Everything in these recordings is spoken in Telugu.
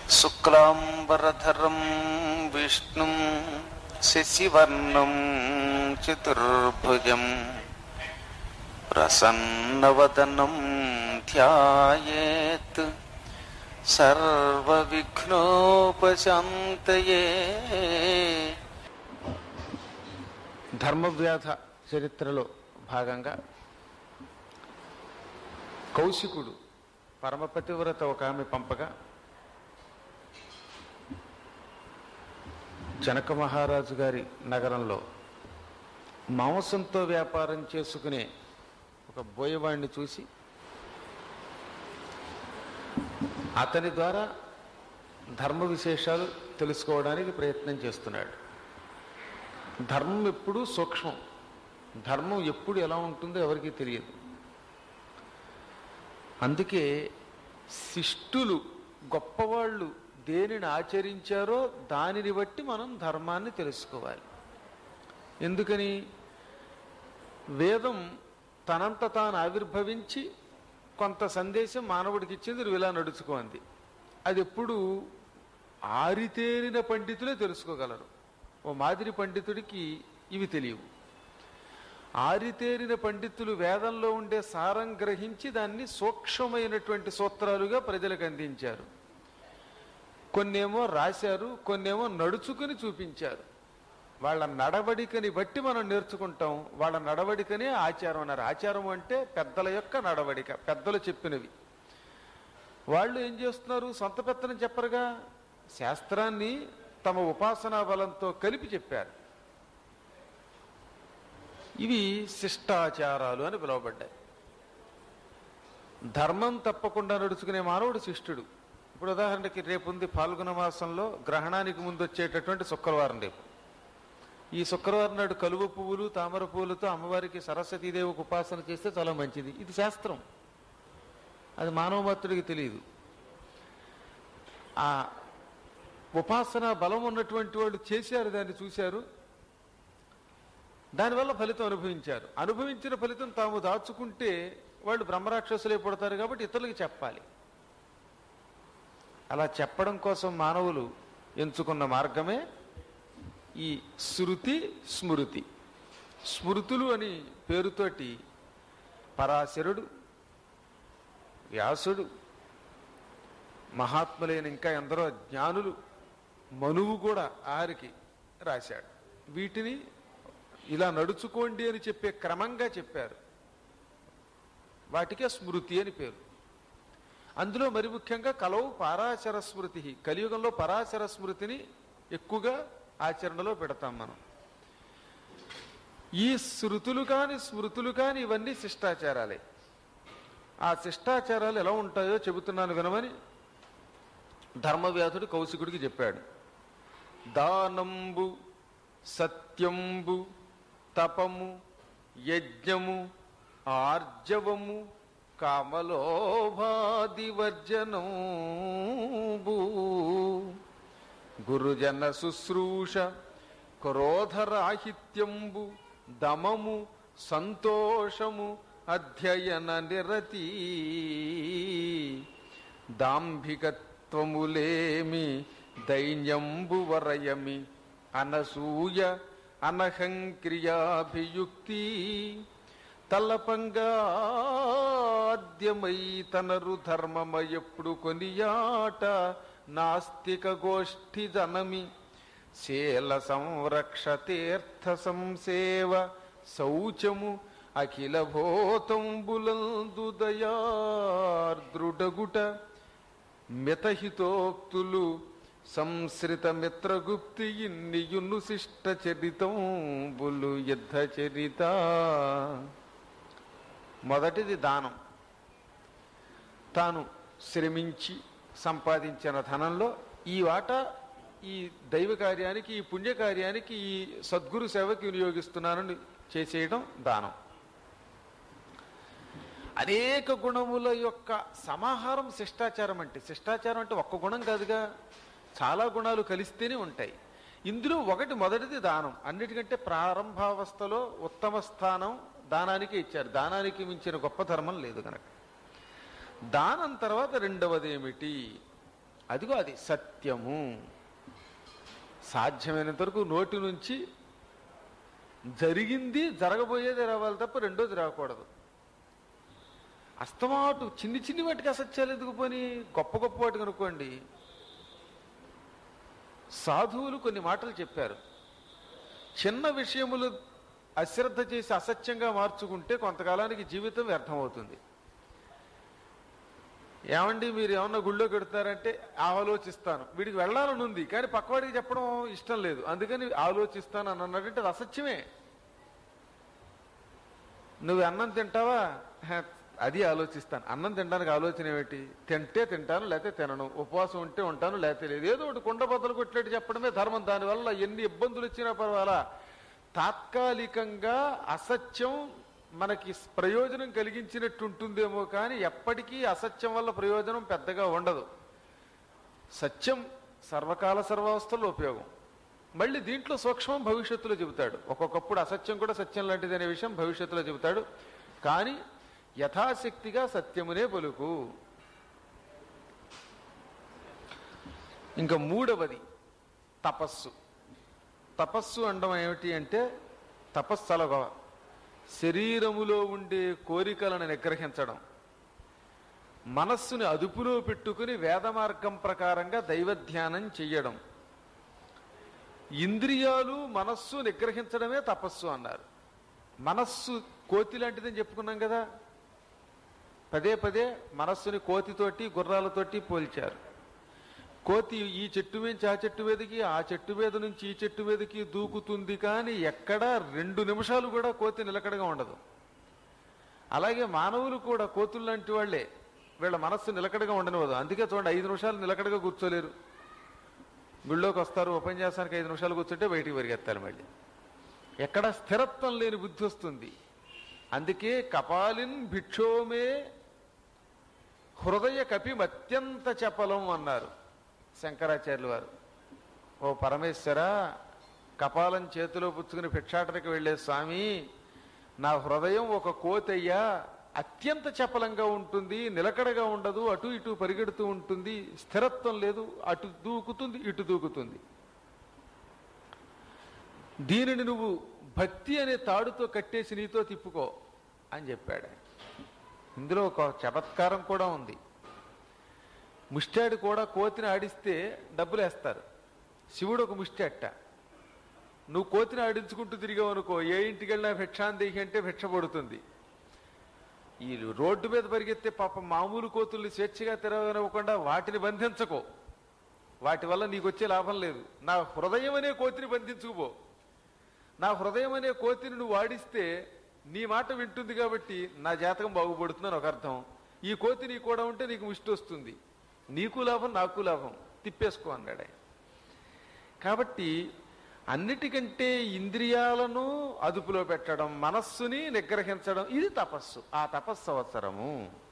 శుక్లాంబరధరం విష్ణుం శశివర్ణం చతుర్భుజం ప్రసన్నవదనం ధ్యాయేత్ సర్వవిఘ్నోపశాంతయే ధర్మవ్యాధ చరిత్రలో భాగంగా కౌశికుడు పరమపతివ్రత ఒక ఆమె పంపగా జనక మహారాజు గారి నగరంలో మాంసంతో వ్యాపారం చేసుకునే ఒక బోయవాణ్ణి చూసి అతని ద్వారా ధర్మ విశేషాలు తెలుసుకోవడానికి ప్రయత్నం చేస్తున్నాడు ధర్మం ఎప్పుడూ సూక్ష్మం ధర్మం ఎప్పుడు ఎలా ఉంటుందో ఎవరికీ తెలియదు అందుకే శిష్టులు గొప్పవాళ్ళు దేనిని ఆచరించారో దానిని బట్టి మనం ధర్మాన్ని తెలుసుకోవాలి ఎందుకని వేదం తనంత తాను ఆవిర్భవించి కొంత సందేశం మానవుడికి ఇచ్చింది నువ్వు ఇలా నడుచుకో అంది అది ఎప్పుడు ఆరితేరిన పండితులే తెలుసుకోగలరు ఓ మాదిరి పండితుడికి ఇవి తెలియవు ఆరితేరిన పండితులు వేదంలో ఉండే సారం గ్రహించి దాన్ని సూక్ష్మమైనటువంటి సూత్రాలుగా ప్రజలకు అందించారు కొన్నేమో రాశారు కొన్నేమో నడుచుకుని చూపించారు వాళ్ళ నడవడికని బట్టి మనం నేర్చుకుంటాం వాళ్ళ నడవడికనే ఆచారం అన్నారు ఆచారం అంటే పెద్దల యొక్క నడవడిక పెద్దలు చెప్పినవి వాళ్ళు ఏం చేస్తున్నారు సొంత పెత్తనం చెప్పరుగా శాస్త్రాన్ని తమ ఉపాసనా బలంతో కలిపి చెప్పారు ఇవి శిష్టాచారాలు అని పిలువబడ్డాయి ధర్మం తప్పకుండా నడుచుకునే మానవుడు శిష్టుడు ఇప్పుడు ఉదాహరణకి రేపు ఉంది పాల్గొన మాసంలో గ్రహణానికి ముందు వచ్చేటటువంటి శుక్రవారం రేపు ఈ శుక్రవారం నాడు కలువ పువ్వులు తామర పువ్వులతో అమ్మవారికి సరస్వతీదేవికి ఉపాసన చేస్తే చాలా మంచిది ఇది శాస్త్రం అది మానవ మాత్రుడికి తెలియదు ఆ ఉపాసన బలం ఉన్నటువంటి వాళ్ళు చేశారు దాన్ని చూశారు దానివల్ల ఫలితం అనుభవించారు అనుభవించిన ఫలితం తాము దాచుకుంటే వాళ్ళు బ్రహ్మరాక్షసులే పుడతారు కాబట్టి ఇతరులకి చెప్పాలి అలా చెప్పడం కోసం మానవులు ఎంచుకున్న మార్గమే ఈ శృతి స్మృతి స్మృతులు అని పేరుతోటి పరాశరుడు వ్యాసుడు మహాత్ములైన ఇంకా ఎందరో జ్ఞానులు మనువు కూడా ఆరికి రాశాడు వీటిని ఇలా నడుచుకోండి అని చెప్పే క్రమంగా చెప్పారు వాటికే స్మృతి అని పేరు అందులో మరి ముఖ్యంగా కలవు పరాశర స్మృతి కలియుగంలో పరాశర స్మృతిని ఎక్కువగా ఆచరణలో పెడతాం మనం ఈ శృతులు కాని స్మృతులు కాని ఇవన్నీ శిష్టాచారాలే ఆ శిష్టాచారాలు ఎలా ఉంటాయో చెబుతున్నాను వినమని ధర్మవ్యాధుడు కౌశికుడికి చెప్పాడు దానంబు సత్యంబు తపము యజ్ఞము ఆర్జవము కామలోభాదివర్జనంబు గురుజన శుశ్రూష క్రోధరాహిత్యంబు దమము సంతోషము అధ్యయన నిరతి దాంభికత్వములేమి దైన్యంబు వరయమి అనసూయ అనహంక్రియాభియుక్తి తల్లపంగాద్యమై తనరు ధర్మమయప్పుడు కొనియాట నాస్తిక గోష్ఠి జనమి శీల సంరక్ష తీర్థ సంసేవ శౌచము అఖిల భూతంబులందు దయార్ద్రుడగుట మితహితోక్తులు సంశ్రిత మిత్రగుప్తి ఇన్నియును శిష్ట చరితంబులు యుద్ధ చరిత మొదటిది దానం తాను శ్రమించి సంపాదించిన ధనంలో ఈ వాట ఈ దైవ కార్యానికి ఈ పుణ్యకార్యానికి ఈ సద్గురు సేవకి వినియోగిస్తున్నానని చేసేయడం దానం అనేక గుణముల యొక్క సమాహారం శిష్టాచారం అంటే శిష్టాచారం అంటే ఒక్క గుణం కాదుగా చాలా గుణాలు కలిస్తేనే ఉంటాయి ఇందులో ఒకటి మొదటిది దానం అన్నిటికంటే ప్రారంభావస్థలో ఉత్తమ స్థానం దానానికి ఇచ్చారు దానానికి మించిన గొప్ప ధర్మం లేదు కనుక దానం తర్వాత రెండవది ఏమిటి అదిగో అది సత్యము సాధ్యమైనంత వరకు నోటి నుంచి జరిగింది జరగబోయేది రావాలి తప్ప రెండోది రాకూడదు అస్తమాటు చిన్ని చిన్ని వాటికి అసత్యాలు ఎందుకు పోని గొప్ప గొప్ప వాటికి అనుకోండి సాధువులు కొన్ని మాటలు చెప్పారు చిన్న విషయములు అశ్రద్ధ చేసి అసత్యంగా మార్చుకుంటే కొంతకాలానికి జీవితం వ్యర్థమవుతుంది ఏమండి మీరు ఏమన్నా గుళ్ళో పెడతారంటే ఆలోచిస్తాను వీడికి వెళ్ళాలని ఉంది కానీ పక్కవాడికి చెప్పడం ఇష్టం లేదు అందుకని ఆలోచిస్తాను అని అన్నాడంటే అది అసత్యమే నువ్వు అన్నం తింటావా హ, అది ఆలోచిస్తాను అన్నం తినడానికి ఆలోచన ఏమిటి తింటే తింటాను లేకపోతే తినను ఉపవాసం ఉంటే ఉంటాను లేకపోతే లేదు ఏదో ఒకటి కుండ బద్దలు కొట్టినట్టు చెప్పడమే ధర్మం దానివల్ల ఎన్ని ఇబ్బందులు వచ్చినా పర్వాలా తాత్కాలికంగా అసత్యం మనకి ప్రయోజనం కలిగించినట్టు ఉంటుందేమో కానీ ఎప్పటికీ అసత్యం వల్ల ప్రయోజనం పెద్దగా ఉండదు సత్యం సర్వకాల సర్వావస్థల్లో ఉపయోగం మళ్ళీ దీంట్లో సూక్ష్మం భవిష్యత్తులో చెబుతాడు ఒక్కొక్కప్పుడు అసత్యం కూడా సత్యం లాంటిది అనే విషయం భవిష్యత్తులో చెబుతాడు కానీ యథాశక్తిగా సత్యమునే పలుకు ఇంకా మూడవది తపస్సు తపస్సు అనడం ఏమిటి అంటే తపస్సు చాలా గొప్ప. శరీరములో ఉండే కోరికలను నిగ్రహించడం మనస్సుని అదుపులో పెట్టుకుని వేద మార్గం ప్రకారంగా దైవ ధ్యానం చెయ్యడం ఇంద్రియాలు మనస్సు నిగ్రహించడమే తపస్సు అన్నారు మనస్సు కోతి లాంటిదని చెప్పుకున్నాం కదా పదే పదే మనస్సుని కోతితోటి గుర్రాలతోటి పోల్చారు కోతి ఈ చెట్టు నుంచి ఆ చెట్టు మీదకి ఆ చెట్టు మీద నుంచి ఈ చెట్టు మీదకి దూకుతుంది కానీ ఎక్కడా రెండు నిమిషాలు కూడా కోతి నిలకడగా ఉండదు అలాగే మానవులు కూడా కోతులు లాంటి వాళ్ళే వీళ్ళ మనస్సు నిలకడగా ఉండనివ్వదు అందుకే చూడండి ఐదు నిమిషాలు నిలకడగా కూర్చోలేరు గుళ్ళోకి వస్తారు ఉపన్యాసానికి ఐదు నిమిషాలు కూర్చుంటే బయటికి పరిగెత్తాలి మళ్ళీ ఎక్కడ స్థిరత్వం లేని బుద్ధి వస్తుంది అందుకే కపాలిన్ భిక్షోమే హృదయ కపిం అత్యంత చపలం అన్నారు శంకరాచార్యులు వారు ఓ పరమేశ్వర కపాలం చేతిలో పుచ్చుకుని భిక్షాటనకి వెళ్ళే స్వామి నా హృదయం ఒక కోతయ్యా అత్యంత చపలంగా ఉంటుంది నిలకడగా ఉండదు అటు ఇటు పరిగెడుతూ ఉంటుంది స్థిరత్వం లేదు అటు దూకుతుంది ఇటు దూకుతుంది దీనిని నువ్వు భక్తి అనే తాడుతో కట్టేసి నీతో తిప్పుకో అని చెప్పాడు ఆయన. ఇందులో ఒక చమత్కారం కూడా ఉంది ముష్టాడు కూడా కోతిని ఆడిస్తే డబ్బులు వేస్తారు శివుడు ఒక ముష్టాట నువ్వు కోతిని ఆడించుకుంటూ తిరిగావు అనుకో ఏ ఇంటికి వెళ్ళినా భిక్షాందేహి అంటే భిక్ష పడుతుంది ఈ రోడ్డు మీద పరిగెత్తే పాప మామూలు కోతుల్ని స్వేచ్ఛగా తిరగనివ్వకుండా వాటిని బంధించకో వాటి వల్ల నీకు వచ్చే లాభం లేదు నా హృదయం అనే కోతిని బంధించుకుపో నా హృదయం అనే కోతిని నువ్వు వాడిస్తే నీ మాట వింటుంది కాబట్టి నా జాతకం బాగుపడుతుందని ఒక అర్థం ఈ కోతి నీ కూడా ఉంటే నీకు ముష్టి వస్తుంది నీకు లాభం నాకు లాభం తిప్పేసుకో అన్నాడు ఆయన కాబట్టి అన్నిటికంటే ఇంద్రియాలను అదుపులో పెట్టడం మనస్సుని నిగ్రహించడం ఇది తపస్సు ఆ తపస్సు అవసరము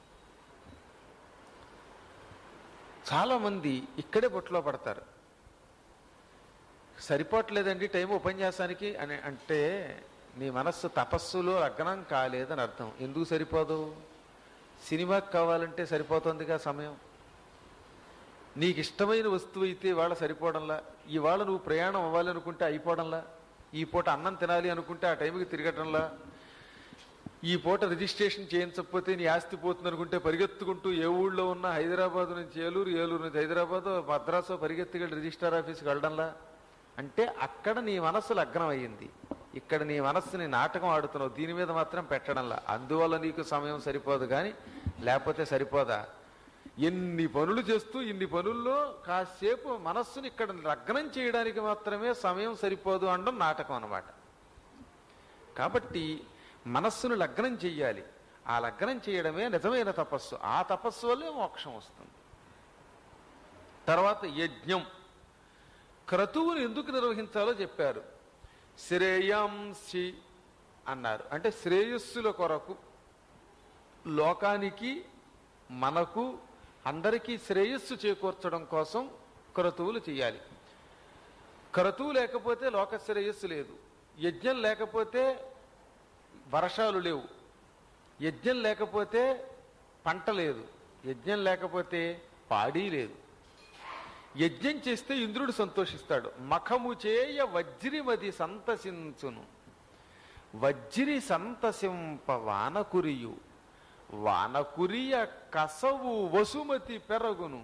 చాలా మంది ఇక్కడే బొట్టులో పడతారు సరిపోవట్లేదండి టైం ఉపన్యాసానికి అని అంటే నీ మనస్సు తపస్సులో లగ్నం కాలేదని అర్థం ఎందుకు సరిపోదు సినిమాకి కావాలంటే సరిపోతుందిగా సమయం నీకు ఇష్టమైన వస్తువు అయితే ఇవాళ సరిపోవడంలా ఇవాళ నువ్వు ప్రయాణం అవ్వాలనుకుంటే అయిపోవడంలా ఈ పూట అన్నం తినాలి అనుకుంటే ఆ టైంకి తిరగటంలా ఈ పూట రిజిస్ట్రేషన్ చేయించకపోతే నీ ఆస్తి పోతుంది అనుకుంటే పరిగెత్తుకుంటూ ఏ ఊళ్ళో ఉన్న హైదరాబాద్ నుంచి ఏలూరు ఏలూరు నుంచి హైదరాబాద్ మద్రాసు పరిగెత్తుకెళ్ళి రిజిస్టార్ ఆఫీస్కి వెళ్ళడంలా అంటే అక్కడ నీ మనస్సు లగ్నం అయ్యింది ఇక్కడ నీ మనస్సుని నాటకం ఆడుతున్నావు దీని మీద మాత్రం పెట్టడంలా అందువల్ల నీకు సమయం సరిపోదు కానీ లేకపోతే సరిపోదా ఎన్ని పనులు చేస్తూ ఇన్ని పనుల్లో కాసేపు మనస్సుని ఇక్కడ లగ్నం చేయడానికి మాత్రమే సమయం సరిపోదు అనడం నాటకం అన్నమాట కాబట్టి మనస్సును లగ్నం చెయ్యాలి ఆ లగ్నం చేయడమే నిజమైన తపస్సు ఆ తపస్సు వల్లే మోక్షం వస్తుంది తర్వాత యజ్ఞం క్రతువును ఎందుకు నిర్వహించాలో చెప్పారు శ్రేయాంసి అన్నారు అంటే శ్రేయస్సుల కొరకు లోకానికి మనకు అందరికీ శ్రేయస్సు చేకూర్చడం కోసం క్రతువులు చేయాలి క్రతువు లేకపోతే లోక శ్రేయస్సు లేదు యజ్ఞం లేకపోతే వర్షాలు లేవు యజ్ఞం లేకపోతే పంట లేదు యజ్ఞం లేకపోతే పాడి లేదు యజ్ఞం చేస్తే ఇంద్రుడు సంతోషిస్తాడు మఖము చేయ వజ్రిమది సంతసించును వజ్రి సంతసింప వానకురియు వానకురియ కసవు వసుమతి పెరగును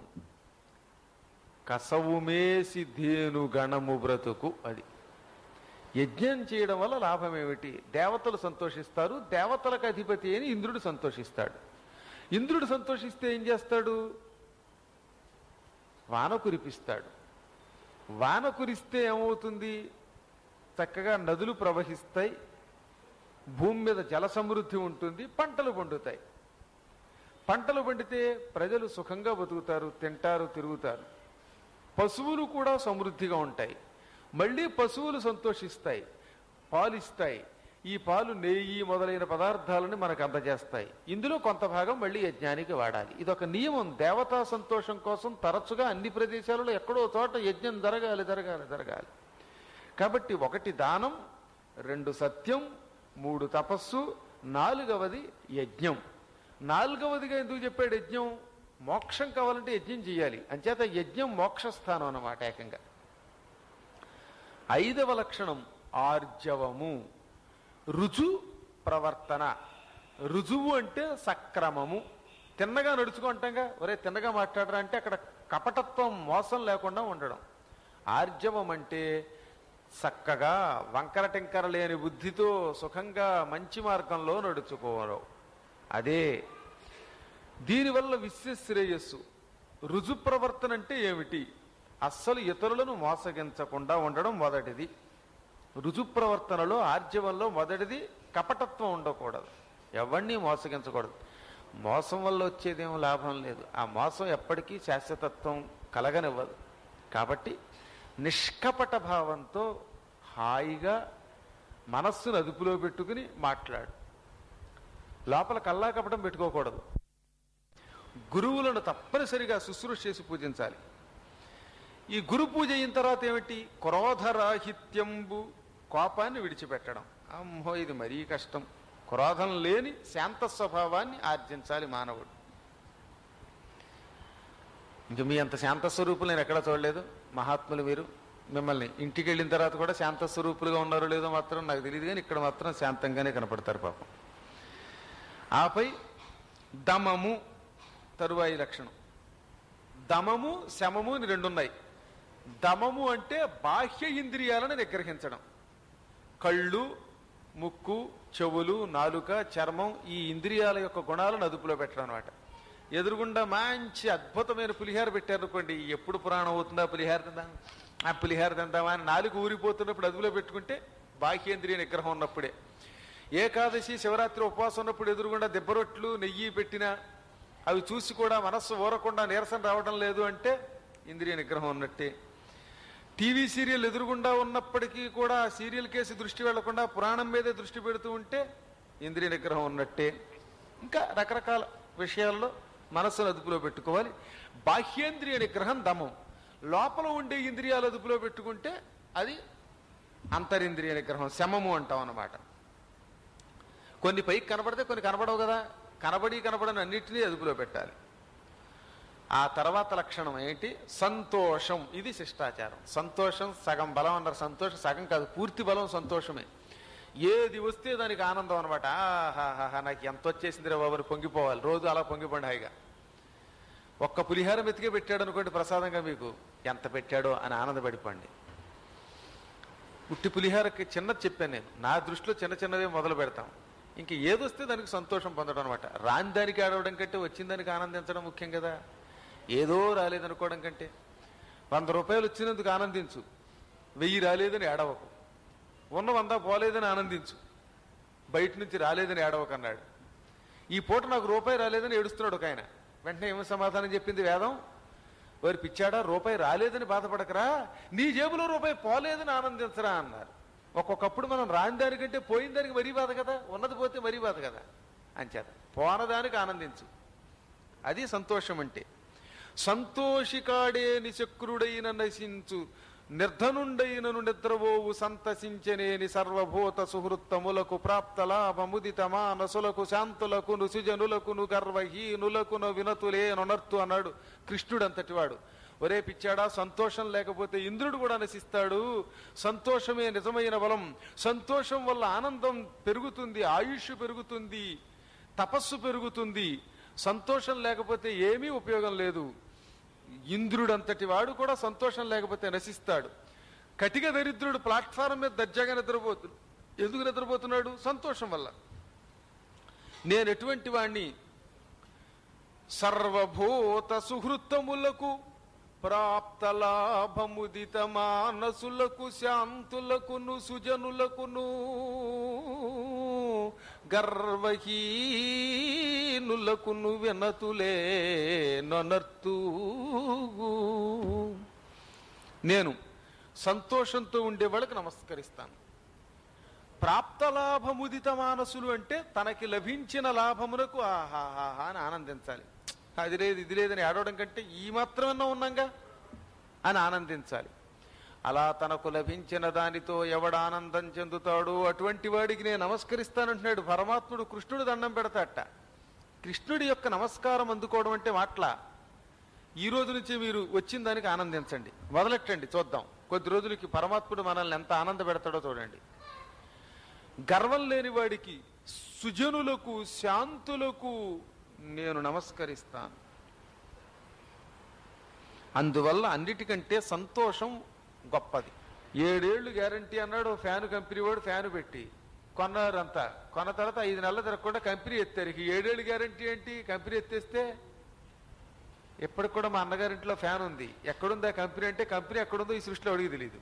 కసవు మేసి ధేను గణము బ్రతుకు అది యజ్ఞం చేయడం వల్ల లాభం ఏమిటి దేవతలు సంతోషిస్తారు దేవతలకు అధిపతి అని ఇంద్రుడు సంతోషిస్తాడు ఇంద్రుడు సంతోషిస్తే ఏం చేస్తాడు వాన కురిపిస్తాడు వాన కురిస్తే ఏమవుతుంది చక్కగా నదులు ప్రవహిస్తాయి భూమి మీద జల సమృద్ధి ఉంటుంది పంటలు పండుతాయి పంటలు పండితే ప్రజలు సుఖంగా బతుకుతారు తింటారు తిరుగుతారు పశువులు కూడా సమృద్ధిగా ఉంటాయి మళ్ళీ పశువులు సంతోషిస్తాయి పాలిస్తాయి ఈ పాలు నెయ్యి మొదలైన పదార్థాలను మనకు అందజేస్తాయి ఇందులో కొంత భాగం మళ్ళీ యజ్ఞానికి వాడాలి ఇది ఒక నియమం దేవతా సంతోషం కోసం తరచుగా అన్ని ప్రదేశాలలో ఎక్కడో చోట యజ్ఞం జరగాలి జరగాలి జరగాలి కాబట్టి ఒకటి దానం రెండు సత్యం మూడు తపస్సు నాలుగవది యజ్ఞం నాలుగవదిగా ఎందుకు చెప్పాడు యజ్ఞం మోక్షం కావాలంటే యజ్ఞం చేయాలి అంచేత యజ్ఞం మోక్షస్థానం అన్నమాట ఏకంగా ఐదవ లక్షణం ఆర్జవము రుజు ప్రవర్తన రుజువు అంటే సక్రమము తిన్నగా నడుచుకుంటాంగా ఒరే తిన్నగా మాట్లాడరా అంటే అక్కడ కపటత్వం మోసం లేకుండా ఉండడం ఆర్జవం అంటే చక్కగా వంకర టింకర లేని బుద్ధితో సుఖంగా మంచి మార్గంలో నడుచుకోవడం అదే దీనివల్ల విశ్వశ్రేయస్సు రుజు ప్రవర్తన అంటే ఏమిటి అస్సలు ఇతరులను మోసగించకుండా ఉండడం మొదటిది రుజు ప్రవర్తనలో ఆర్జవంలో మొదటిది కపటత్వం ఉండకూడదు ఎవరిని మోసగించకూడదు మోసం వల్ల వచ్చేదేం లాభం లేదు ఆ మోసం ఎప్పటికీ శాశ్వతత్వం కలగనివ్వదు కాబట్టి నిష్కపట భావంతో హాయిగా మనస్సును అదుపులో పెట్టుకుని మాట్లాడు లోపల కల్లా కపటం పెట్టుకోకూడదు గురువులను తప్పనిసరిగా శుశ్రూష చేసి పూజించాలి ఈ గురు పూజ అయిన తర్వాత ఏమిటి క్రోధరాహిత్యంబు కోపాన్ని విడిచిపెట్టడం అమ్మో ఇది మరీ కష్టం క్రోధం లేని శాంత స్వభావాన్ని ఆర్జించాలి మానవుడు ఇంక మీ అంత శాంత స్వరూపులు నేను ఎక్కడా చూడలేదు మహాత్ములు మీరు మిమ్మల్ని ఇంటికి వెళ్ళిన తర్వాత కూడా శాంత స్వరూపులుగా ఉన్నారో లేదో మాత్రం నాకు తెలియదు కానీ ఇక్కడ మాత్రం శాంతంగానే కనపడతారు పాపం ఆపై దమము తరువాయి లక్షణం దమము శమము అని రెండున్నాయి దమము అంటే బాహ్య ఇంద్రియాలను నిగ్రహించడం కళ్ళు ముక్కు చెవులు నాలుక చర్మం ఈ ఇంద్రియాల యొక్క గుణాలను అదుపులో పెట్టడం అనమాట ఎదురుగుండా మంచి అద్భుతమైన పులిహార పెట్టారనుకోండి ఎప్పుడు పురాణం అవుతుందా పులిహార తిందాం ఆ పులిహార తిందామా అని నాలుగు ఊరిపోతున్నప్పుడు అదుపులో పెట్టుకుంటే బాహ్యేంద్రియ నిగ్రహం ఉన్నప్పుడే ఏకాదశి శివరాత్రి ఉపవాసం ఉన్నప్పుడు ఎదురుగుండా దెబ్బరొట్లు నెయ్యి పెట్టినా అవి చూసి కూడా మనస్సు ఊరకుండా నీరసం రావడం లేదు అంటే ఇంద్రియ నిగ్రహం ఉన్నట్టే టీవీ సీరియల్ ఎదురుగుండా ఉన్నప్పటికీ కూడా ఆ సీరియల్ కేసు దృష్టి వెళ్లకుండా పురాణం మీదే దృష్టి పెడుతూ ఉంటే ఇంద్రియ నిగ్రహం ఉన్నట్టే ఇంకా రకరకాల విషయాల్లో మనస్సును అదుపులో పెట్టుకోవాలి బాహ్యేంద్రియ నిగ్రహం దమం లోపల ఉండే ఇంద్రియాలు అదుపులో పెట్టుకుంటే అది అంతరింద్రియ నిగ్రహం శమము అంటాం అన్నమాట కొన్ని పైకి కనబడితే కొన్ని కనబడవు కదా కనబడి కనబడని అన్నిటినీ అదుపులో పెట్టాలి ఆ తర్వాత లక్షణం ఏంటి సంతోషం ఇది శిష్టాచారం సంతోషం సగం బలం అన్నారు సంతోషం సగం కాదు పూర్తి బలం సంతోషమే ఏది వస్తే దానికి ఆనందం అనమాట ఆహాహా నాకు ఎంత వచ్చేసింది రా బాబు పొంగిపోవాలి రోజు అలా పొంగిపోండి హాయిగా ఒక్క పులిహారం ఎత్తికే పెట్టాడు అనుకోండి ప్రసాదంగా మీకు ఎంత పెట్టాడో అని ఆనందపడిపోండి ఉట్టి పులిహారకి చిన్నది చెప్పాను నేను నా దృష్టిలో చిన్న చిన్నవే మొదలు పెడతాం ఇంక ఏదొస్తే దానికి సంతోషం పొందడం అనమాట రాని దానికి ఆడవడం కంటే వచ్చిన దానికి ఆనందించడం ముఖ్యం కదా ఏదో రాలేదనుకోవడం కంటే వంద రూపాయలు వచ్చినందుకు ఆనందించు వెయ్యి రాలేదని ఏడవకు ఉన్న వంద పోలేదని ఆనందించు బయట నుంచి రాలేదని ఏడవకన్నాడు ఈ పూట నాకు రూపాయి రాలేదని ఏడుస్తున్నాడు ఒక ఆయన వెంటనే ఏమో సమాధానం చెప్పింది వేదం వారి పిచ్చాడా రూపాయి రాలేదని బాధపడకరా నీ జేబులో రూపాయి పోలేదని ఆనందించరా అన్నారు ఒక్కొక్కప్పుడు మనం రాని దానికంటే పోయిన దానికి మరీ బాధ కదా ఉన్నది పోతే మరీ బాధ కదా అంచేత పోనదానికి ఆనందించు అది సంతోషం అంటే సంతోషికాడే నిశక్రుడైన నశించు నిర్ధనుండైనను నిద్రవోవు సంతసించనేని సర్వభూత సుహృత్తములకు ప్రాప్త లాభముదిత మానసులకు శాంతులకు నుసుజనులకు ను గర్వహీనులకు ను వినతులే నొనర్తు అన్నాడు కృష్ణుడు అంతటివాడు ఒరే పిచ్చాడా సంతోషం లేకపోతే ఇంద్రుడు కూడా నశిస్తాడు సంతోషమే నిజమైన బలం సంతోషం వల్ల ఆనందం పెరుగుతుంది ఆయుష్ పెరుగుతుంది తపస్సు పెరుగుతుంది సంతోషం లేకపోతే ఏమీ ఉపయోగం లేదు ఇంద్రుడంతటి వాడు కూడా సంతోషం లేకపోతే నశిస్తాడు కటిక దరిద్రుడు ప్లాట్ఫారం మీద దర్జాగా నిద్రపోతు ఎందుకు నిద్రపోతున్నాడు సంతోషం వల్ల నేను ఎటువంటి వాణ్ణి సర్వభూత సుహృత్తములకు ప్రాప్త లాభముదిత మానసులకు శాంతులకును సుజనులకును గర్వహీనులకును వినతులే నొనర్తూ నేను సంతోషంతో ఉండే వాళ్ళకి నమస్కరిస్తాను ప్రాప్తలాభముదిత మానసులు అంటే తనకి లభించిన లాభమునకు ఆహాహా అని ఆనందించాలి అది లేదు ఇది లేదని ఏడవడం కంటే ఈ మాత్రమన్నా ఉన్నాగా అని ఆనందించాలి అలా తనకు లభించిన దానితో ఎవడు ఆనందం చెందుతాడో అటువంటి వాడికి నేను నమస్కరిస్తానంటున్నాడు పరమాత్ముడు కృష్ణుడు దండం పెడతాట కృష్ణుడి యొక్క నమస్కారం అందుకోవడం అంటే మాట్ల ఈ రోజు నుంచి మీరు వచ్చిన దానికి ఆనందించండి మొదలెట్టండి చూద్దాం కొద్ది రోజులకి పరమాత్ముడు మనల్ని ఎంత ఆనంద పెడతాడో చూడండి గర్వం లేని వాడికి సుజనులకు శాంతులకు నేను నమస్కరిస్తాను అందువల్ల అన్నిటికంటే సంతోషం గొప్పది ఏడేళ్లు గ్యారంటీ అన్నాడు ఫ్యాన్ కంపెనీ వాడు ఫ్యాన్ పెట్టి కొన్నారంతా కొన్న తర్వాత ఐదు నెలల తిరగకుండా కంపెనీ ఎత్తారు ఇక ఏడేళ్ళు గ్యారంటీ ఏంటి కంపెనీ ఎత్తేస్తే ఇప్పటికి కూడా మా అన్నగారింట్లో ఫ్యాన్ ఉంది ఎక్కడుంది ఆ కంపెనీ అంటే కంపెనీ ఎక్కడుందో ఈ సృష్టిలో అడిగి తెలియదు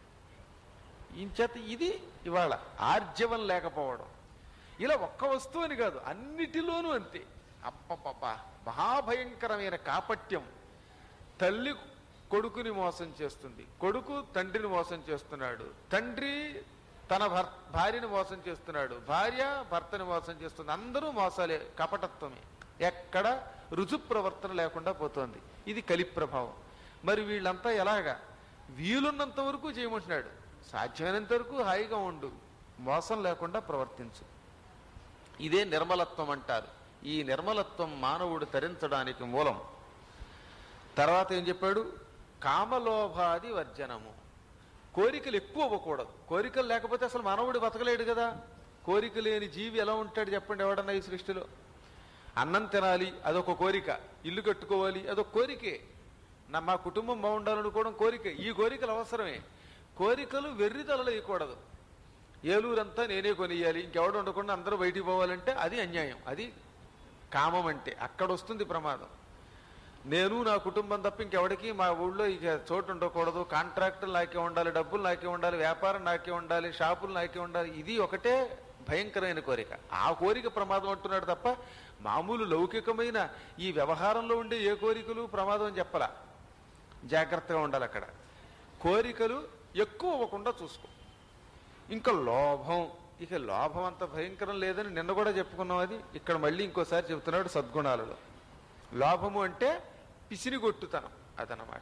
ఇంచేత ఇది ఇవాళ ఆర్జవం లేకపోవడం ఇలా ఒక్క వస్తువు అని కాదు అన్నిటిలోనూ అంతే అప్పపప్ప మహాభయంకరమైన కాపట్యం తల్లి కొడుకుని మోసం చేస్తుంది కొడుకు తండ్రిని మోసం చేస్తున్నాడు తండ్రి తన భర్ భార్యని మోసం చేస్తున్నాడు భార్య భర్తని మోసం చేస్తుంది అందరూ మోసాలే కపటత్వమే ఎక్కడ రుజు ప్రవర్తన లేకుండా పోతోంది ఇది కలి ప్రభావం మరి వీళ్ళంతా ఎలాగా వీలున్నంత వరకు చేయమంటున్నాడు సాధ్యమైనంత వరకు హాయిగా ఉండు మోసం లేకుండా ప్రవర్తించు ఇదే నిర్మలత్వం అంటారు ఈ నిర్మలత్వం మానవుడు తరించడానికి మూలం తర్వాత ఏం చెప్పాడు కామలోభాది వర్జనము కోరికలు ఎక్కువ అవ్వకూడదు కోరికలు లేకపోతే అసలు మానవుడు బతకలేడు కదా కోరిక లేని జీవి ఎలా ఉంటాడు చెప్పండి ఎవడన్నా ఈ సృష్టిలో అన్నం తినాలి అదొక కోరిక ఇల్లు కట్టుకోవాలి అదొక కోరికే నా మా కుటుంబం బాగుండాలనుకోవడం కోరిక ఈ కోరికలు అవసరమే కోరికలు వెర్రి తలలు వేయకూడదు ఏలూరంతా నేనే కొనియాలి ఇంకెవడు ఉండకుండా అందరూ బయటికి పోవాలంటే అది అన్యాయం అది కామం అంటే అక్కడ వస్తుంది ప్రమాదం నేను నా కుటుంబం తప్ప ఇంకెవడికి మా ఊళ్ళో ఇక చోటు ఉండకూడదు కాంట్రాక్టులు నాకే ఉండాలి డబ్బులు నాకే ఉండాలి వ్యాపారం నాకే ఉండాలి షాపులు నాకే ఉండాలి ఇది ఒకటే భయంకరమైన కోరిక ఆ కోరిక ప్రమాదం అంటున్నాడు తప్ప మామూలు లౌకికమైన ఈ వ్యవహారంలో ఉండే ఏ కోరికలు ప్రమాదం అని చెప్పలా జాగ్రత్తగా ఉండాలి అక్కడ కోరికలు ఎక్కువ అవ్వకుండా చూసుకో ఇంకా లోభం ఇక లోభం అంత భయంకరం లేదని నిన్న కూడా చెప్పుకున్నాం అది ఇక్కడ మళ్ళీ ఇంకోసారి చెబుతున్నాడు సద్గుణాలలో లోభము అంటే పిసినిగొట్టుతనం అదనమాట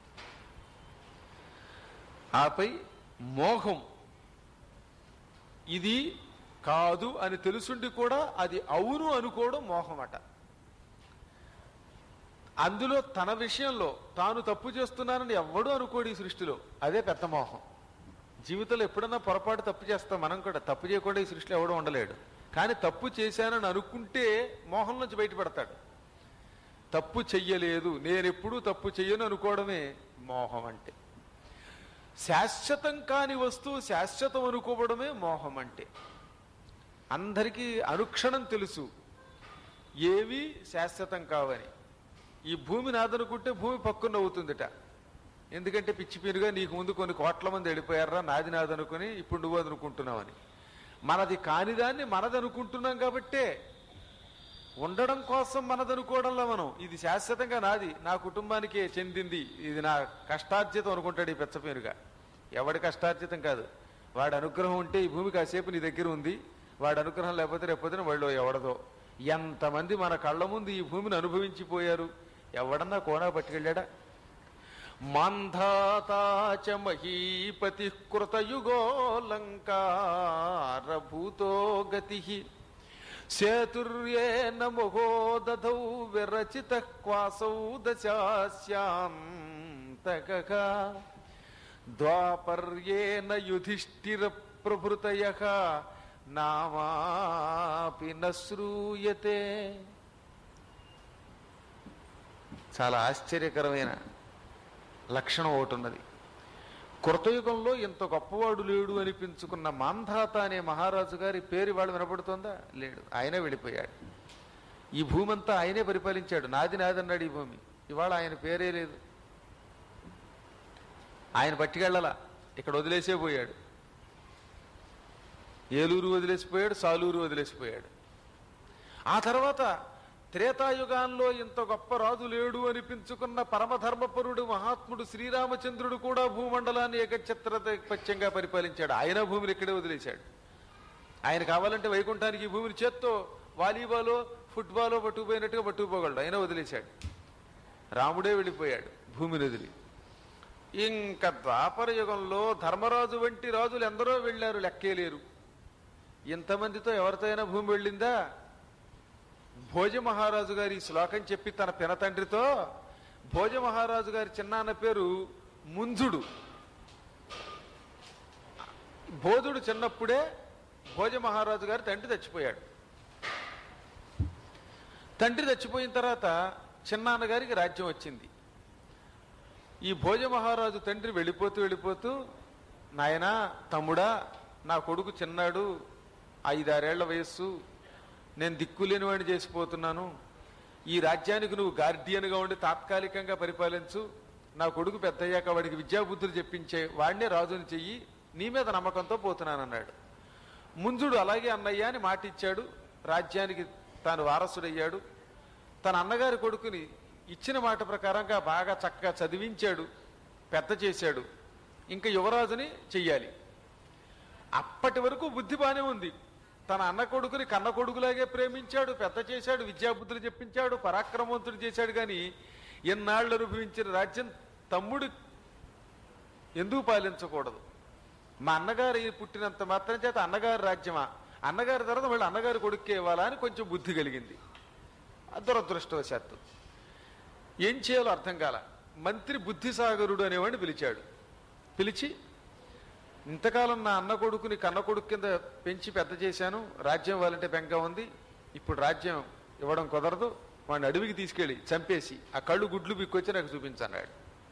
ఆపై మోహం ఇది కాదు అని తెలుసుండి కూడా అది అవును అనుకోవడం మోహం అట అందులో తన విషయంలో తాను తప్పు చేస్తున్నానని ఎవ్వడూ అనుకోడు ఈ సృష్టిలో అదే పెద్ద మోహం జీవితంలో ఎప్పుడన్నా పొరపాటు తప్పు చేస్తాం మనం కూడా తప్పు చేయకుండా ఈ సృష్టిలో ఎవడూ ఉండలేడు కానీ తప్పు చేశానని అనుకుంటే మోహం నుంచి బయటపడతాడు తప్పు చెయ్యలేదు నేనెప్పుడూ తప్పు చెయ్యను అనుకోవడమే మోహం అంటే శాశ్వతం కాని వస్తువు శాశ్వతం అనుకోవడమే మోహం అంటే అందరికీ అనుక్షణం తెలుసు ఏవి శాశ్వతం కావని ఈ భూమి నాదనుకుంటే భూమి పక్కున అవుతుందిట ఎందుకంటే పిచ్చి పీనుగా నీకు ముందు కొన్ని కోట్ల మంది వెళ్ళిపోయారా నాది నాదనుకుని ఇప్పుడు నువ్వు అనుకుంటున్నావని మనది కానిదాన్ని మనది అనుకుంటున్నాం కాబట్టే ఉండడం కోసం మనదనుకోవడంలో మనం ఇది శాశ్వతంగా నాది నా కుటుంబానికే చెందింది ఇది నా కష్టార్జితం అనుకుంటాడు ఈ పెచ్చపేరుగా ఎవడి కష్టార్జితం కాదు వాడి అనుగ్రహం ఉంటే ఈ భూమి కాసేపు నీ దగ్గర ఉంది వాడి అనుగ్రహం లేకపోతే రేపొద్దున వాళ్ళు ఎవడదో ఎంతమంది మన కళ్ళ ముందు ఈ భూమిని అనుభవించిపోయారు ఎవడన్నా కోనా పట్టుకెళ్ళాడా మంధాతాచ మహీపతి కృతయుగోలంకార భూతో గతి సేతుర్యేన మహోదధౌ విరచిత క్వాసౌ దశాస్యాం తగగా ద్వాపర్యేన యుధిష్ఠిర ప్రభృతయ నామాపి నశ్రూయతే చాలా ఆశ్చర్యకరమైన లక్షణం ఒకటి ఉన్నది కృతయుగంలో ఇంత గొప్పవాడు లేడు అనిపించుకున్న మాంధాత అనే మహారాజు గారి పేరు ఇవాళ వినపడుతోందా లేడు ఆయనే వెళ్ళిపోయాడు ఈ భూమి అంతా ఆయనే పరిపాలించాడు నాది నాది అన్నాడు ఈ భూమి ఇవాళ ఆయన పేరే లేదు ఆయన పట్టుకెళ్ళాల ఇక్కడ వదిలేసే పోయాడు ఏలూరు వదిలేసిపోయాడు సాలూరు వదిలేసిపోయాడు ఆ తర్వాత త్రేతాయుగాల్లో ఇంత గొప్ప రాజు లేడు అనిపించుకున్న పరమధర్మపరుడు మహాత్ముడు శ్రీరామచంద్రుడు కూడా భూమండలాన్ని ఏకఛత్రపత్యంగా పరిపాలించాడు ఆయన భూమిని ఇక్కడే వదిలేశాడు ఆయన కావాలంటే వైకుంఠానికి ఈ భూమిని చేత్తో వాలీబాలో ఫుట్బాలో పట్టుకుపోయినట్టుగా పట్టుకుపోగలడు ఆయన వదిలేశాడు రాముడే వెళ్ళిపోయాడు భూమిని వదిలి ఇంకా ద్వాపర యుగంలో ధర్మరాజు వంటి రాజులు ఎందరో వెళ్ళారు లెక్కేలేరు ఇంతమందితో ఎవరితో అయినా భూమి వెళ్ళిందా భోజ మహారాజు గారి ఈ శ్లోకం చెప్పి తన పినతండ్రితో భోజ మహారాజు గారి చిన్నాన్న పేరు ముంజుడు బోధుడు చిన్నప్పుడే భోజ మహారాజు గారి తండ్రి చచ్చిపోయాడు తండ్రి చచ్చిపోయిన తర్వాత చిన్నాన్నగారికి రాజ్యం వచ్చింది ఈ భోజ మహారాజు తండ్రి వెళ్ళిపోతూ వెళ్ళిపోతూ నాయనా తమ్ముడా నా కొడుకు చిన్నాడు ఐదారేళ్ల వయస్సు నేను దిక్కులేని వాడిని చేసిపోతున్నాను ఈ రాజ్యానికి నువ్వు గార్డియన్గా ఉండి తాత్కాలికంగా పరిపాలించు నా కొడుకు పెద్దయ్యాక వాడికి విద్యాబుద్ధులు చెప్పించే వాడినే రాజుని చెయ్యి నీ మీద నమ్మకంతో పోతున్నానన్నాడు ముంజుడు అలాగే అన్నయ్య అని మాట ఇచ్చాడు రాజ్యానికి తాను వారసుడయ్యాడు తన అన్నగారి కొడుకుని ఇచ్చిన మాట ప్రకారంగా బాగా చక్కగా చదివించాడు పెద్ద చేశాడు ఇంకా యువరాజుని చెయ్యాలి అప్పటి వరకు బుద్ధి బానే ఉంది తన అన్న కొడుకుని కన్న కొడుకులాగే ప్రేమించాడు పెద్ద చేశాడు విద్యాబుద్ధులు చెప్పించాడు పరాక్రమవంతుడు చేశాడు కానీ ఎన్నాళ్ళు అనుభవించిన రాజ్యం తమ్ముడు ఎందుకు పాలించకూడదు మా అన్నగారు ఈ పుట్టినంత మాత్రం చేత అన్నగారి రాజ్యమా అన్నగారి తర్వాత మళ్ళీ అన్నగారి కొడుక్కే ఇవ్వాలా అని కొంచెం బుద్ధి కలిగింది దురదృష్టవశాత్తు ఏం చేయాలో అర్థం కాల మంత్రి బుద్ధిసాగరుడు అనేవాడిని పిలిచాడు పిలిచి ఇంతకాలం నా అన్న కొడుకుని కన్న కొడుకు కింద పెంచి పెద్ద చేశాను రాజ్యం ఇవ్వాలంటే బెంగ ఉంది ఇప్పుడు రాజ్యం ఇవ్వడం కుదరదు వాడిని అడవికి తీసుకెళ్ళి చంపేసి ఆ కళ్ళు గుడ్లు బిక్కొచ్చి నాకు చూపించన్నాడు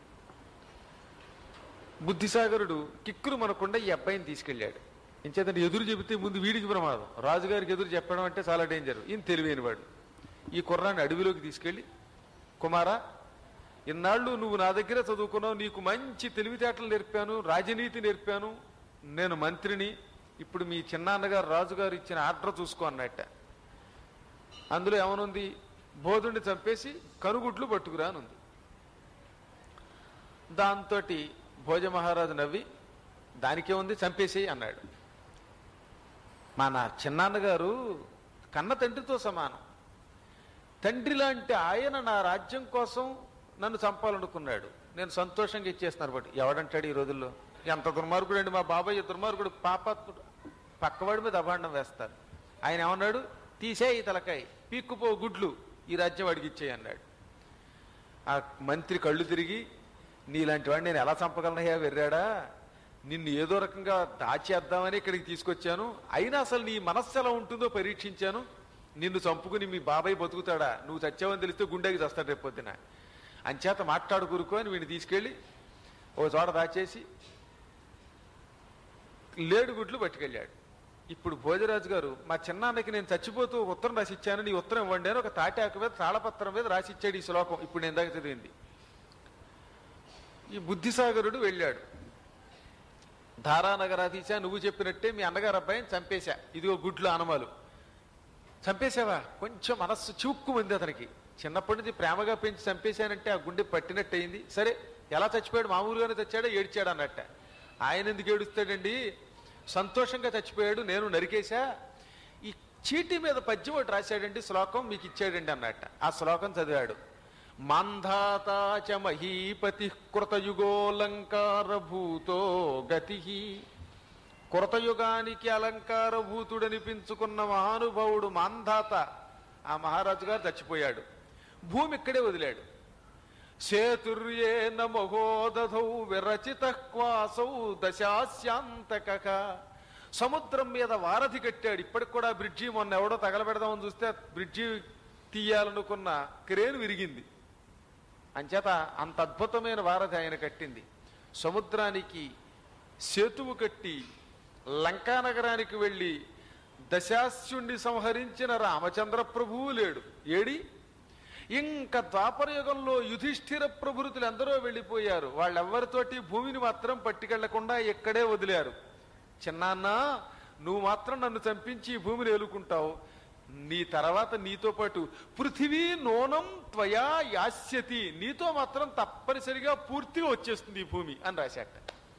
బుద్ధిసాగరుడు కిక్కురు మనకుండా ఈ అబ్బాయిని తీసుకెళ్ళాడు ఇంచేతంటే ఎదురు చెబితే ముందు వీడికి ప్రమాదం రాజుగారికి ఎదురు చెప్పడం అంటే చాలా డేంజర్ ఈయన తెలివైనవాడు ఈ కుర్రాన్ని అడవిలోకి తీసుకెళ్ళి కుమారా ఇన్నాళ్ళు నువ్వు నా దగ్గర చదువుకున్నావు నీకు మంచి తెలివితేటలు నేర్పాను రాజనీతి నేర్పాను నేను మంత్రిని ఇప్పుడు మీ చిన్నాన్నగారు రాజుగారు ఇచ్చిన ఆర్డర్ చూసుకో అన్నట్ట అందులో ఏమనుంది బోధుడిని చంపేసి కనుగుడ్లు పట్టుకురా అని ఉంది దాంతో భోజ మహారాజు నవ్వి దానికే ఉంది చంపేసేయి అన్నాడు మా నా చిన్నాన్నగారు కన్న తండ్రితో సమానం తండ్రి లాంటి ఆయన నా రాజ్యం కోసం నన్ను చంపాలనుకున్నాడు నేను సంతోషంగా ఇచ్చేస్తున్నాను బట్టి ఎవడంటాడు ఈ రోజుల్లో ఎంత దుర్మార్గుడు అండి మా బాబాయ్ దుర్మార్గుడు పాపాత్ముడు పక్కవాడి మీద అభాండం వేస్తారు ఆయన ఏమన్నాడు తీసే ఈ తలకాయ పీక్కుపో గుడ్లు ఈ రాజ్యం వాడికి ఇచ్చేయి అన్నాడు ఆ మంత్రి కళ్ళు తిరిగి నీలాంటి వాడిని నేను ఎలా చంపగలనయ్యా వెర్రాడా నిన్ను ఏదో రకంగా దాచేద్దామని ఇక్కడికి తీసుకొచ్చాను అయినా అసలు నీ మనస్సు ఎలా ఉంటుందో పరీక్షించాను నిన్ను చంపుకుని మీ బాబాయ్ బతుకుతాడా నువ్వు చచ్చావని తెలిస్తే గుండెకి చస్తాడు రేపు పొద్దున అంచేత మాట్లాడు కూరుకో అని వీడిని తీసుకెళ్ళి ఓ చోట దాచేసి లేడు గుడ్లు పట్టుకెళ్ళాడు ఇప్పుడు భోజరాజు గారు మా చిన్నాన్నకి నేను చచ్చిపోతూ ఒక ఉత్తరం రాసి ఇచ్చాను నీ ఉత్తరం ఇవ్వండి అని ఒక తాటాకు మీద తాళపత్రం మీద రాసి ఇచ్చాడు ఈ శ్లోకం ఇప్పుడు నేను దాకా చదివింది ఈ బుద్ధిసాగరుడు వెళ్ళాడు ధారానగరాధీశ నువ్వు చెప్పినట్టే మీ అన్నగారు అబ్బాయిని చంపేశా ఇదిగో గుడ్లు అనమాలు చంపేశావా కొంచెం మనస్సు చివుక్కుమంది అతనికి చిన్నప్పటి నుంచి ప్రేమగా పెంచి చంపేశానంటే ఆ గుండె పట్టినట్టు అయింది సరే ఎలా చచ్చిపోయాడు మామూలుగానే చచ్చాడో ఏడ్చాడు అన్నట్ట ఆయన ఎందుకు ఏడుస్తాడండి సంతోషంగా చచ్చిపోయాడు నేను నరికేశా ఈ చీటీ మీద పద్యం ఒకటి రాశాడండి శ్లోకం మీకు ఇచ్చాడండి అన్నట్ట ఆ శ్లోకం చదివాడు మంధాతాచ మహీపతి కృతయుగోలంకార భూతో గతి కృతయుగానికి అలంకారభూతుడనిపించుకున్న మహానుభావుడు మాంధాత ఆ మహారాజు గారు చచ్చిపోయాడు భూమి ఇక్కడే వదిలాడు సేతుర్యేన మహోదధౌ విరచిత క్వాసౌ దశాస్యాంతక సముద్రం మీద వారధి కట్టాడు ఇప్పటికి కూడా బ్రిడ్జి మొన్న ఎవడో తగలబెడదామని చూస్తే ఆ బ్రిడ్జి తీయాలనుకున్న క్రేన్ విరిగింది అంచేత అంత అద్భుతమైన వారధి ఆయన కట్టింది సముద్రానికి సేతువు కట్టి లంకా నగరానికి వెళ్ళి దశాస్యుణ్ణి సంహరించిన రామచంద్ర ప్రభువు లేడు ఏడి ఇంకా ద్వాపరయుగంలో యుధిష్ఠిర ప్రభృతులు ఎందరో వెళ్ళిపోయారు వాళ్ళెవ్వరితోటి భూమిని మాత్రం పట్టుకెళ్లకుండా ఇక్కడే వదిలారు చిన్నాన్న నువ్వు మాత్రం నన్ను చంపించి ఈ భూమిని ఏలుకుంటావు నీ తర్వాత నీతో పాటు పృథివీ నూనం త్వయా యాస్యతి నీతో మాత్రం తప్పనిసరిగా పూర్తిగా వచ్చేస్తుంది ఈ భూమి అని రాశాట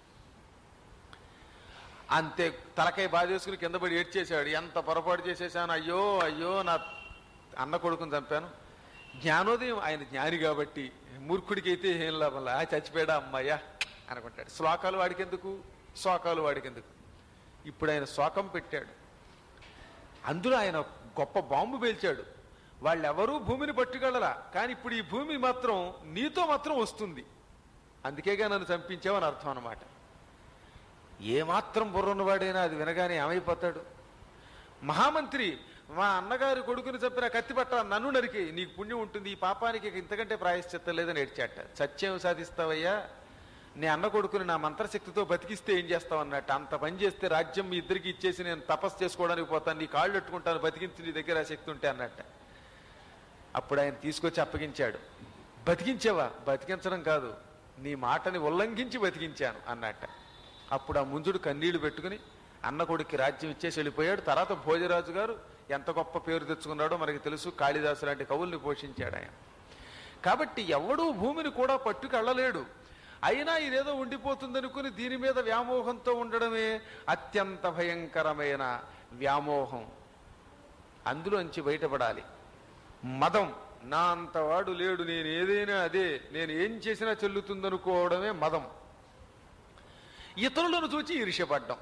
అంతే తలకాయ బాధేసుకుని కింద పడి ఏడ్చేశాడు ఎంత పొరపాటు చేసేసాను అయ్యో అయ్యో నా అన్న కొడుకుని చంపాను జ్ఞానోదయం ఆయన జ్ఞాని కాబట్టి మూర్ఖుడికి అయితే ఏం లాభం ఆ చచ్చిపోయాడా అమ్మాయ్యా అనుకుంటాడు శ్లోకాలు వాడికెందుకు శోకాలు వాడికెందుకు ఇప్పుడు ఆయన శోకం పెట్టాడు అందులో ఆయన గొప్ప బాంబు పేల్చాడు వాళ్ళెవరూ భూమిని పట్టుకెళ్ళరా కానీ ఇప్పుడు ఈ భూమి మాత్రం నీతో మాత్రం వస్తుంది అందుకేగా నన్ను చంపించావని అర్థం అన్నమాట ఏమాత్రం బుర్రన్నవాడైనా అది వినగానే ఏమైపోతాడు మహామంత్రి మా అన్నగారి కొడుకుని చంపిన కత్తి పట్ట నన్ను నరికి నీకు పుణ్యం ఉంటుంది ఈ పాపానికి ఇక ఇంతకంటే ప్రాయశ్చిత్తం లేదని ఏడ్చాట సత్యం సాధిస్తావయ్యా నీ అన్న కొడుకుని నా మంత్రశక్తితో బతికిస్తే ఏం చేస్తావు అన్నట్టు అంత పని చేస్తే రాజ్యం మీ ఇద్దరికి ఇచ్చేసి నేను తపస్సు చేసుకోవడానికి పోతాను నీ కాళ్ళు పెట్టుకుంటాను బతికించి నీ దగ్గర ఆ శక్తి ఉంటే అన్నట్ట అప్పుడు ఆయన తీసుకొచ్చి అప్పగించాడు బతికించావా బతికించడం కాదు నీ మాటని ఉల్లంఘించి బతికించాను అన్నట్ట అప్పుడు ఆ ముంజుడు కన్నీళ్లు పెట్టుకుని అన్న కొడుక్కి రాజ్యం ఇచ్చేసి వెళ్ళిపోయాడు తర్వాత భోజరాజు గారు ఎంత గొప్ప పేరు తెచ్చుకున్నాడో మనకి తెలుసు కాళిదాసు లాంటి కవుల్ని పోషించాడు ఆయన కాబట్టి ఎవడూ భూమిని కూడా పట్టుకెళ్ళలేడు అయినా ఇదేదో ఉండిపోతుందనుకుని దీని మీద వ్యామోహంతో ఉండడమే అత్యంత భయంకరమైన వ్యామోహం అందులోంచి బయటపడాలి మదం నా అంతవాడు లేడు నేను ఏదైనా అదే నేను ఏం చేసినా చెల్లుతుందనుకోవడమే మదం ఇతరులను చూచి ఈర్ష్యపడ్డం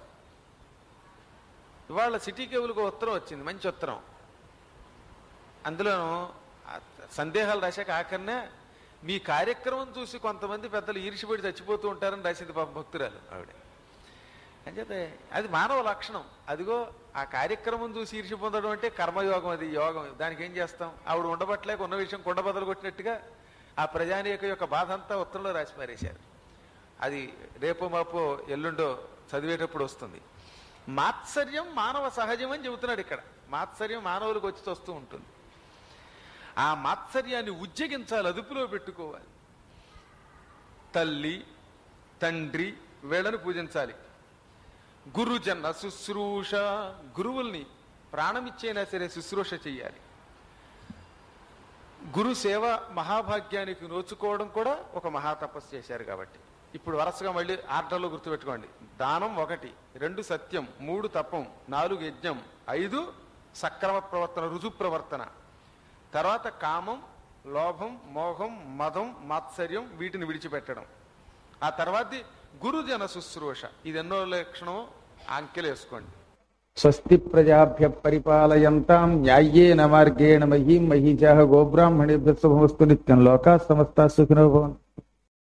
ఇవాళ సిటీ కేబుల్కి ఉత్తరం వచ్చింది మంచి ఉత్తరం అందులో ఆ సందేహాలు రాశాక ఆఖరినే మీ కార్యక్రమం చూసి కొంతమంది పెద్దలు ఈర్ష్యపడి చచ్చిపోతూ ఉంటారని రాసింది పాప భక్తురాలు ఆవిడ అంచేతే అది మానవ లక్షణం అదిగో ఆ కార్యక్రమం చూసి ఈర్ష్య పొందడం అంటే కర్మయోగం అది యోగం దానికి ఏం చేస్తాం ఆవిడ ఉండబట్టలేక ఉన్న విషయం కొండ బదలు కొట్టినట్టుగా ఆ ప్రజానీక యొక్క బాధ అంతా ఉత్తరంలో రాసి పారేశారు అది రేపు మాపో ఎల్లుండో చదివేటప్పుడు వస్తుంది మాత్సర్యం మానవ సహజం అని చెబుతున్నాడు ఇక్కడ మాత్సర్యం మానవులకు వచ్చి వస్తూ ఉంటుంది ఆ మాత్సర్యాన్ని ఉజ్జగించాలి అదుపులో పెట్టుకోవాలి తల్లి తండ్రి వీళ్ళని పూజించాలి గురుజన శుశ్రూష గురువుల్ని ప్రాణమిచ్చైనా సరే శుశ్రూష చెయ్యాలి గురు సేవ మహాభాగ్యానికి నోచుకోవడం కూడా ఒక మహాతపస్సు చేశారు కాబట్టి ఇప్పుడు వరుసగా మళ్ళీ ఆర్డర్లో గుర్తుపెట్టుకోండి దానం ఒకటి రెండు సత్యం మూడు తపం నాలుగు యజ్ఞం ఐదు సక్రమ ప్రవర్తన రుజు ప్రవర్తన తర్వాత కామం లోభం మోహం మదం మాత్సర్యం వీటిని విడిచిపెట్టడం ఆ తర్వాతది గురుజన శుశ్రూష ఇది ఎన్నో లక్షణమో అంకెలు వేసుకోండి స్వస్తి ప్రజాభ్య పరిపాలయంతాం న్యాయేన మార్గేణ మహీం మహీజాహ గోబ్రాహ్మణేభ్య శుభమస్తు నిత్యం లోకా సమస్త సుఖినో భవంతు